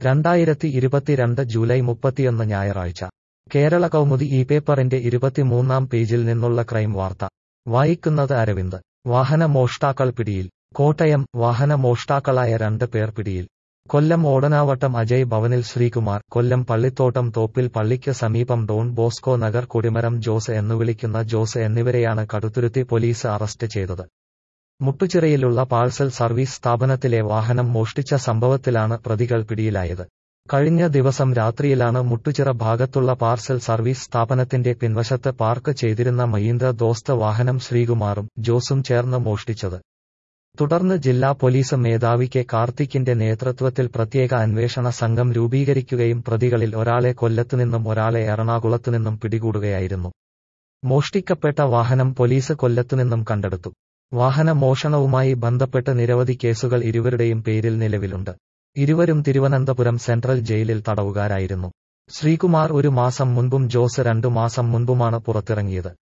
രണ്ടായിരത്തി ഇരുപത്തിരണ്ട് ജൂലൈ മുപ്പത്തിയൊന്ന് ഞായറാഴ്ച കേരള കൗമുദി ഈ പേപ്പറിന്റെ ഇരുപത്തിമൂന്നാം പേജിൽ നിന്നുള്ള ക്രൈം വാർത്ത വായിക്കുന്നത് അരവിന്ദ് വാഹന മോഷ്ടാക്കൾ പിടിയിൽ കോട്ടയം വാഹന മോഷ്ടാക്കളായ രണ്ട് പേർ പിടിയിൽ കൊല്ലം ഓടനാവട്ടം അജയ് ഭവനിൽ ശ്രീകുമാർ കൊല്ലം പള്ളിത്തോട്ടം തോപ്പിൽ പള്ളിക്ക് സമീപം ഡോൺ ബോസ്കോ നഗർ കൊടിമരം ജോസ് എന്നു വിളിക്കുന്ന ജോസ് എന്നിവരെയാണ് കടുത്തുരുത്തി പോലീസ് അറസ്റ്റ് ചെയ്തത് മുട്ടുചിറയിലുള്ള പാഴ്സൽ സർവീസ് സ്ഥാപനത്തിലെ വാഹനം മോഷ്ടിച്ച സംഭവത്തിലാണ് പ്രതികൾ പിടിയിലായത് കഴിഞ്ഞ ദിവസം രാത്രിയിലാണ് മുട്ടുചിറ ഭാഗത്തുള്ള പാർസൽ സർവീസ് സ്ഥാപനത്തിന്റെ പിൻവശത്ത് പാർക്ക് ചെയ്തിരുന്ന മഹീന്ദ്ര ദോസ്ത് വാഹനം ശ്രീകുമാറും ജോസും ചേർന്ന് മോഷ്ടിച്ചത് തുടർന്ന് ജില്ലാ പോലീസ് മേധാവി കെ കാർത്തിക്കിന്റെ നേതൃത്വത്തിൽ പ്രത്യേക അന്വേഷണ സംഘം രൂപീകരിക്കുകയും പ്രതികളിൽ ഒരാളെ കൊല്ലത്തുനിന്നും ഒരാളെ എറണാകുളത്തുനിന്നും പിടികൂടുകയായിരുന്നു മോഷ്ടിക്കപ്പെട്ട വാഹനം പോലീസ് കൊല്ലത്തുനിന്നും കണ്ടെടുത്തു വാഹന മോഷണവുമായി ബന്ധപ്പെട്ട് നിരവധി കേസുകൾ ഇരുവരുടെയും പേരിൽ നിലവിലുണ്ട് ഇരുവരും തിരുവനന്തപുരം സെൻട്രൽ ജയിലിൽ തടവുകാരായിരുന്നു ശ്രീകുമാർ ഒരു മാസം മുൻപും ജോസ് രണ്ടു മാസം മുൻപുമാണ് പുറത്തിറങ്ങിയത്